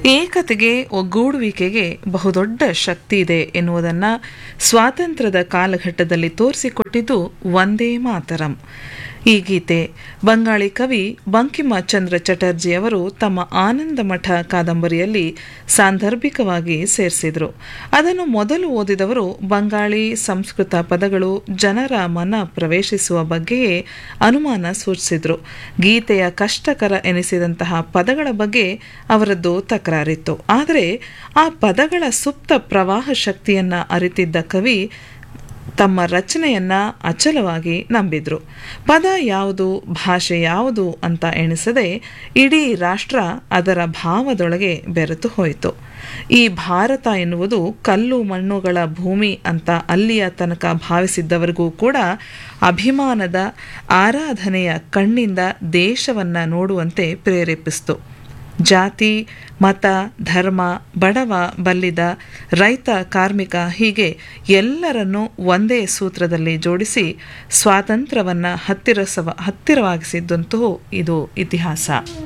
ಏಕತೆಗೆ ಒಗ್ಗೂಡುವಿಕೆಗೆ ಬಹುದೊಡ್ಡ ಶಕ್ತಿ ಇದೆ ಎನ್ನುವುದನ್ನು ಸ್ವಾತಂತ್ರ್ಯದ ಕಾಲಘಟ್ಟದಲ್ಲಿ ತೋರಿಸಿಕೊಟ್ಟಿದ್ದು ಒಂದೇ ಮಾತರಂ ಈ ಗೀತೆ ಬಂಗಾಳಿ ಕವಿ ಬಂಕಿಮ ಚಂದ್ರ ಚಟರ್ಜಿ ಅವರು ತಮ್ಮ ಆನಂದ ಮಠ ಕಾದಂಬರಿಯಲ್ಲಿ ಸಾಂದರ್ಭಿಕವಾಗಿ ಸೇರಿಸಿದರು ಅದನ್ನು ಮೊದಲು ಓದಿದವರು ಬಂಗಾಳಿ ಸಂಸ್ಕೃತ ಪದಗಳು ಜನರ ಮನ ಪ್ರವೇಶಿಸುವ ಬಗ್ಗೆಯೇ ಅನುಮಾನ ಸೂಚಿಸಿದರು ಗೀತೆಯ ಕಷ್ಟಕರ ಎನಿಸಿದಂತಹ ಪದಗಳ ಬಗ್ಗೆ ಅವರದ್ದು ತಕರಾರಿತ್ತು ಆದರೆ ಆ ಪದಗಳ ಸುಪ್ತ ಪ್ರವಾಹ ಶಕ್ತಿಯನ್ನ ಅರಿತಿದ್ದ ಕವಿ ತಮ್ಮ ರಚನೆಯನ್ನ ಅಚಲವಾಗಿ ನಂಬಿದ್ರು ಪದ ಯಾವುದು ಭಾಷೆ ಯಾವುದು ಅಂತ ಎಣಿಸದೆ ಇಡೀ ರಾಷ್ಟ್ರ ಅದರ ಭಾವದೊಳಗೆ ಬೆರೆತು ಹೋಯಿತು ಈ ಭಾರತ ಎನ್ನುವುದು ಕಲ್ಲು ಮಣ್ಣುಗಳ ಭೂಮಿ ಅಂತ ಅಲ್ಲಿಯ ತನಕ ಭಾವಿಸಿದ್ದವರಿಗೂ ಕೂಡ ಅಭಿಮಾನದ ಆರಾಧನೆಯ ಕಣ್ಣಿಂದ ದೇಶವನ್ನ ನೋಡುವಂತೆ ಪ್ರೇರೇಪಿಸಿತು ಜಾತಿ ಮತ ಧರ್ಮ ಬಡವ ಬಲ್ಲಿದ ರೈತ ಕಾರ್ಮಿಕ ಹೀಗೆ ಎಲ್ಲರನ್ನೂ ಒಂದೇ ಸೂತ್ರದಲ್ಲಿ ಜೋಡಿಸಿ ಸ್ವಾತಂತ್ರ್ಯವನ್ನು ಹತ್ತಿರಸವ ಹತ್ತಿರವಾಗಿಸಿದ್ದಂತೂ ಇದು ಇತಿಹಾಸ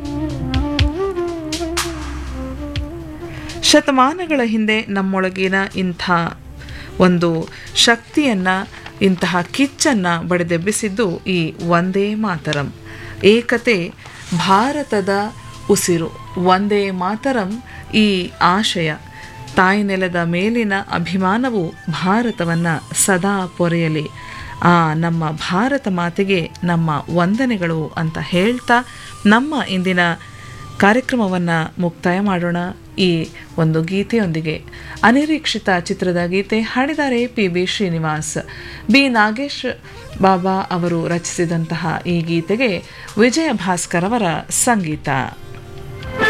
ಶತಮಾನಗಳ ಹಿಂದೆ ನಮ್ಮೊಳಗಿನ ಇಂಥ ಒಂದು ಶಕ್ತಿಯನ್ನು ಇಂತಹ ಕಿಚ್ಚನ್ನು ಬಡಿದೆಬ್ಬಿಸಿದ್ದು ಈ ಒಂದೇ ಮಾತರಂ ಏಕತೆ ಭಾರತದ ಉಸಿರು ಒಂದೇ ಮಾತರಂ ಈ ಆಶಯ ತಾಯ್ನೆಲದ ಮೇಲಿನ ಅಭಿಮಾನವು ಭಾರತವನ್ನು ಸದಾ ಪೊರೆಯಲಿ ಆ ನಮ್ಮ ಭಾರತ ಮಾತೆಗೆ ನಮ್ಮ ವಂದನೆಗಳು ಅಂತ ಹೇಳ್ತಾ ನಮ್ಮ ಇಂದಿನ ಕಾರ್ಯಕ್ರಮವನ್ನು ಮುಕ್ತಾಯ ಮಾಡೋಣ ಈ ಒಂದು ಗೀತೆಯೊಂದಿಗೆ ಅನಿರೀಕ್ಷಿತ ಚಿತ್ರದ ಗೀತೆ ಹಾಡಿದ್ದಾರೆ P B Srinivas B Nagesh Baba ಅವರು ರಚಿಸಿದಂತಹ ಈ ಗೀತೆಗೆ ವಿಜಯ ಭಾಸ್ಕರ್ ಅವರ ಸಂಗೀತ